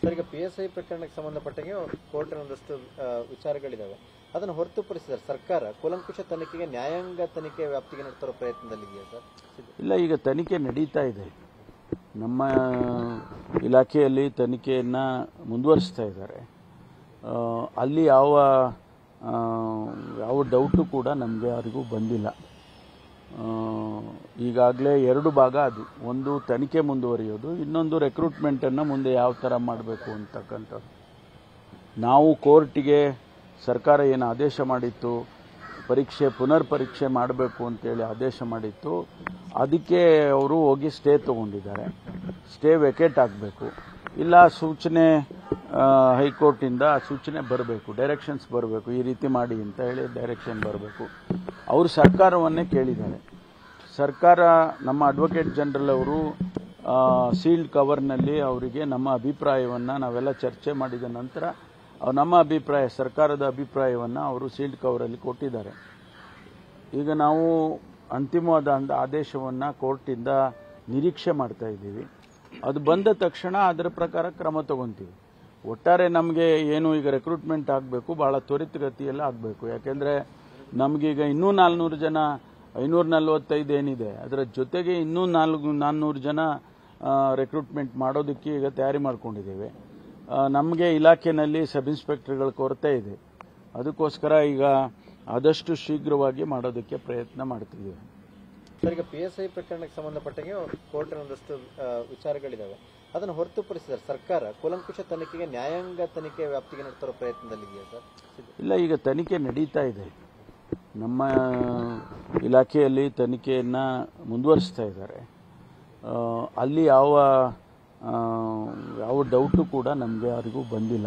sir ಈಗ P S I ಪ್ರಕರಣಕ್ಕೆ ಸಂಬಂಧಪಟ್ಟಂಗೆ ಕೋರ್ಟಿನ ಒಂದಷ್ಟು ಆ, ವಿಚಾರಗಳಿದಾವೆ ಅದನ್ನು ಹೊರತುಪಡಿಸಿದರೆ ಸರ್ಕಾರ ಕೂಲಂಕುಷ ತನಿಖೆಗೆ ನ್ಯಾಯಾಂಗ ತನಿಖೆ ವ್ಯಾಪ್ತಿಗೆ ನಡೆತಿರೋ ಪ್ರಯತ್ನದಲ್ಲಿದೆಯಾ ಸರ್ ಇಲ್ಲ ಈಗ ತನಿಖೆ ನಡೀತಾ ಇದೆ ನಮ್ಮ ಇಲಾಖೆಯಲ್ಲಿ ತನಿಖೆಯನ್ನು ಮುಂದುವರಿಸ್ತಾ ಇದ್ದಾರೆ ಆ, ಅಲ್ಲಿ ಯಾವ ಆ, ಯಾವ ಡೌಟು ಕೂಡ ನಮಗೆ ಯಾರಿಗೂ ಬಂದಿಲ್ಲ ಈಗಾಗಲೇ ಎರಡು ಭಾಗ ಅದು ಒಂದು ತನಿಖೆ ಮುಂದುವರಿಯೋದು ಇನ್ನೊಂದು ರೆಕ್ರೂಟ್ಮೆಂಟನ್ನು ಮುಂದೆ ಯಾವ ಥರ ಮಾಡಬೇಕು ಅಂತಕ್ಕಂಥದ್ದು ನಾವು ಕೋರ್ಟಿಗೆ ಸರ್ಕಾರ ಏನು ಆದೇಶ ಮಾಡಿತ್ತು ಪರೀಕ್ಷೆ ಪುನರ್ ಪರೀಕ್ಷೆ ಮಾಡಬೇಕು ಅಂತೇಳಿ ಆದೇಶ ಮಾಡಿತ್ತು ಅದಕ್ಕೆ ಅವರು ಹೋಗಿ ಸ್ಟೇ ತಗೊಂಡಿದ್ದಾರೆ ಸ್ಟೇ ವೆಕೇಟ್ ಆಗಬೇಕು ಇಲ್ಲ ಸೂಚನೆ ಆ, ಹೈಕೋರ್ಟಿಂದ ಆ ಸೂಚನೆ ಬರಬೇಕು ಡೈರೆಕ್ಷನ್ಸ್ ಬರಬೇಕು ಈ ರೀತಿ ಮಾಡಿ ಅಂತ ಹೇಳಿ ಡೈರೆಕ್ಷನ್ ಬರಬೇಕು ಅವರು ಸರ್ಕಾರವನ್ನೇ ಕೇಳಿದ್ದಾರೆ ಸರ್ಕಾರ ನಮ್ಮ ಅಡ್ವೊಕೇಟ್ ಜನರಲ್ ಅವರು ಸೀಲ್ಡ್ ಕವರ್ನಲ್ಲಿ ಅವರಿಗೆ ನಮ್ಮ ಅಭಿಪ್ರಾಯವನ್ನು ನಾವೆಲ್ಲ ಚರ್ಚೆ ಮಾಡಿದ ನಂತರ ಅವ್ರು ನಮ್ಮ ಅಭಿಪ್ರಾಯ ಸರ್ಕಾರದ ಅಭಿಪ್ರಾಯವನ್ನು ಅವರು ಸೀಲ್ಡ್ ಕವರಲ್ಲಿ ಕೊಟ್ಟಿದ್ದಾರೆ ಈಗ ನಾವು ಅಂತಿಮವಾದ ಅಂದ ಆದೇಶವನ್ನು ಕೋರ್ಟಿಂದ ನಿರೀಕ್ಷೆ ಮಾಡ್ತಾ ಇದ್ದೀವಿ ಅದು ಬಂದ ತಕ್ಷಣ ಅದರ ಪ್ರಕಾರ ಕ್ರಮ ತಗೊಂತೀವಿ ಒಟ್ಟಾರೆ ನಮಗೆ ಏನು ಈಗ ರೆಕ್ರೂಟ್ಮೆಂಟ್ ಆಗಬೇಕು ಭಾಳ ತ್ವರಿತಗತಿಯಲ್ಲಿ ಆಗಬೇಕು ಯಾಕೆಂದರೆ ನಮಗೀಗ ಇನ್ನೂ ನಾಲ್ನೂರು ಜನ ಐನೂರ ನಲ್ವತ್ತೈದು ಏನಿದೆ ಅದರ ಜೊತೆಗೆ ಇನ್ನೂ ನಾಲ್ಕು ನಾನ್ನೂರು ಜನ ರೆಕ್ರೂಟ್ಮೆಂಟ್ ಮಾಡೋದಕ್ಕೆ ಈಗ ತಯಾರಿ ಮಾಡ್ಕೊಂಡಿದ್ದೇವೆ ನಮಗೆ ಇಲಾಖೆಯಲ್ಲಿ ಸಬ್ ಇನ್ಸ್ಪೆಕ್ಟರ್ಗಳ ಕೊರತೆ ಇದೆ ಅದಕ್ಕೋಸ್ಕರ ಈಗ ಆದಷ್ಟು ಶೀಘ್ರವಾಗಿ ಮಾಡೋದಕ್ಕೆ ಪ್ರಯತ್ನ ಮಾಡ್ತಿದ್ದೀವಿ ಸರ್ ಈಗ ಪಿ ಎಸ್ ಐ ಪ್ರಕರಣಕ್ಕೆ ಸಂಬಂಧಪಟ್ಟಂಗೆ ಕೋರ್ಟಿನ ಒಂದಷ್ಟು ಆ, ವಿಚಾರಗಳಿದಾವೆ ಅದನ್ನು ಹೊರತುಪಡಿಸಿದರೆ ಸರ್ಕಾರ ಕೂಲಂಕುಷ ತನಿಖೆಗೆ ನ್ಯಾಯಾಂಗ ತನಿಖೆ ವ್ಯಾಪ್ತಿಗೆ ನಡೆತಿರೋ ಪ್ರಯತ್ನದಲ್ಲಿದೆಯಾ ಸರ್ ಇಲ್ಲ ಈಗ ತನಿಖೆ ನಡೀತಾ ಇದೆ ನಮ್ಮ ಇಲಾಖೆಯಲ್ಲಿ ತನಿಖೆಯನ್ನು ಮುಂದುವರಿಸ್ತಾ ಇದ್ದಾರೆ ಆ, ಅಲ್ಲಿ ಯಾವ ಆ, ಯಾವ ಡೌಟು ಕೂಡ ನಮಗೆ ಯಾರಿಗೂ ಬಂದಿಲ್ಲ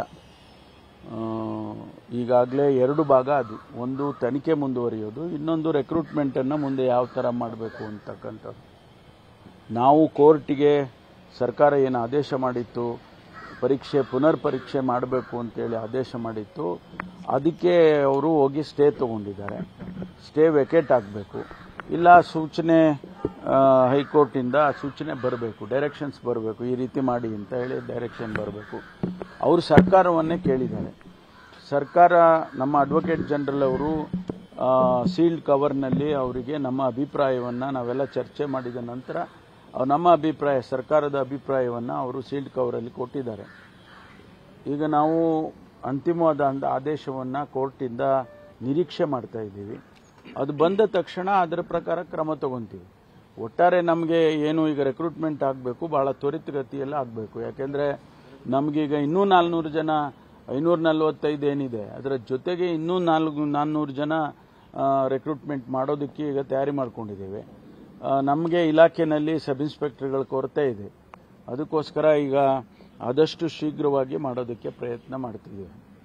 ಈಗಾಗಲೇ ಎರಡು ಭಾಗ ಅದು ಒಂದು ತನಿಖೆ ಮುಂದುವರಿಯೋದು ಇನ್ನೊಂದು ರೆಕ್ರೂಟ್ಮೆಂಟನ್ನು ಮುಂದೆ ಯಾವ ಥರ ಮಾಡಬೇಕು ಅಂತಕ್ಕಂಥದ್ದು ನಾವು ಕೋರ್ಟಿಗೆ ಸರ್ಕಾರ ಏನು ಆದೇಶ ಮಾಡಿತ್ತು ಪರೀಕ್ಷೆ ಪುನರ್ ಪರೀಕ್ಷೆ ಮಾಡಬೇಕು ಅಂತೇಳಿ ಆದೇಶ ಮಾಡಿತ್ತು ಅದಕ್ಕೆ ಅವರು ಹೋಗಿ ಸ್ಟೇ ತಗೊಂಡಿದ್ದಾರೆ ಸ್ಟೇ ವೆಕೇಟ್ ಆಗಬೇಕು ಇಲ್ಲ ಸೂಚನೆ ಆ, ಹೈಕೋರ್ಟಿಂದ ಆ ಸೂಚನೆ ಬರಬೇಕು ಡೈರೆಕ್ಷನ್ಸ್ ಬರಬೇಕು ಈ ರೀತಿ ಮಾಡಿ ಅಂತ ಹೇಳಿ ಡೈರೆಕ್ಷನ್ ಬರಬೇಕು ಅವರು ಸರ್ಕಾರವನ್ನೇ ಕೇಳಿದ್ದಾರೆ ಸರ್ಕಾರ ನಮ್ಮ ಅಡ್ವೊಕೇಟ್ ಜನರಲ್ ಅವರು ಸೀಲ್ಡ್ ಕವರ್ನಲ್ಲಿ ಅವರಿಗೆ ನಮ್ಮ ಅಭಿಪ್ರಾಯವನ್ನು ನಾವೆಲ್ಲ ಚರ್ಚೆ ಮಾಡಿದ ನಂತರ ಅವ್ರು ನಮ್ಮ ಅಭಿಪ್ರಾಯ ಸರ್ಕಾರದ ಅಭಿಪ್ರಾಯವನ್ನು ಅವರು ಸೀಲ್ಡ್ ಕವರಲ್ಲಿ ಕೊಟ್ಟಿದ್ದಾರೆ ಈಗ ನಾವು ಅಂತಿಮವಾದ ಅಂದ ಆದೇಶವನ್ನು ಕೋರ್ಟಿಂದ ನಿರೀಕ್ಷೆ ಮಾಡ್ತಾ ಇದ್ದೀವಿ ಅದು ಬಂದ ತಕ್ಷಣ ಅದರ ಪ್ರಕಾರ ಕ್ರಮ ತಗೊಂತೀವಿ ಒಟ್ಟಾರೆ ನಮಗೆ ಏನು ಈಗ ರೆಕ್ರೂಟ್ಮೆಂಟ್ ಆಗಬೇಕು ಭಾಳ ತ್ವರಿತಗತಿಯಲ್ಲಿ ಆಗಬೇಕು ಯಾಕೆಂದರೆ ನಮಗೀಗ ಇನ್ನೂ ನಾಲ್ನೂರು ಜನ ಐನೂರ ನಲ್ವತ್ತೈದು ಏನಿದೆ ಅದರ ಜೊತೆಗೆ ಇನ್ನೂ ನಾಲ್ಕು ನಾನ್ನೂರು ಜನ ರೆಕ್ರೂಟ್ಮೆಂಟ್ ಮಾಡೋದಕ್ಕೆ ಈಗ ತಯಾರಿ ಮಾಡ್ಕೊಂಡಿದ್ದೇವೆ ನಮಗೆ ಇಲಾಖೆಯಲ್ಲಿ ಸಬ್ ಇನ್ಸ್ಪೆಕ್ಟರ್ಗಳ ಕೊರತೆ ಇದೆ ಅದಕ್ಕೋಸ್ಕರ ಈಗ ಆದಷ್ಟು ಶೀಘ್ರವಾಗಿ ಮಾಡೋದಕ್ಕೆ ಪ್ರಯತ್ನ ಮಾಡ್ತಿದ್ದೀವಿ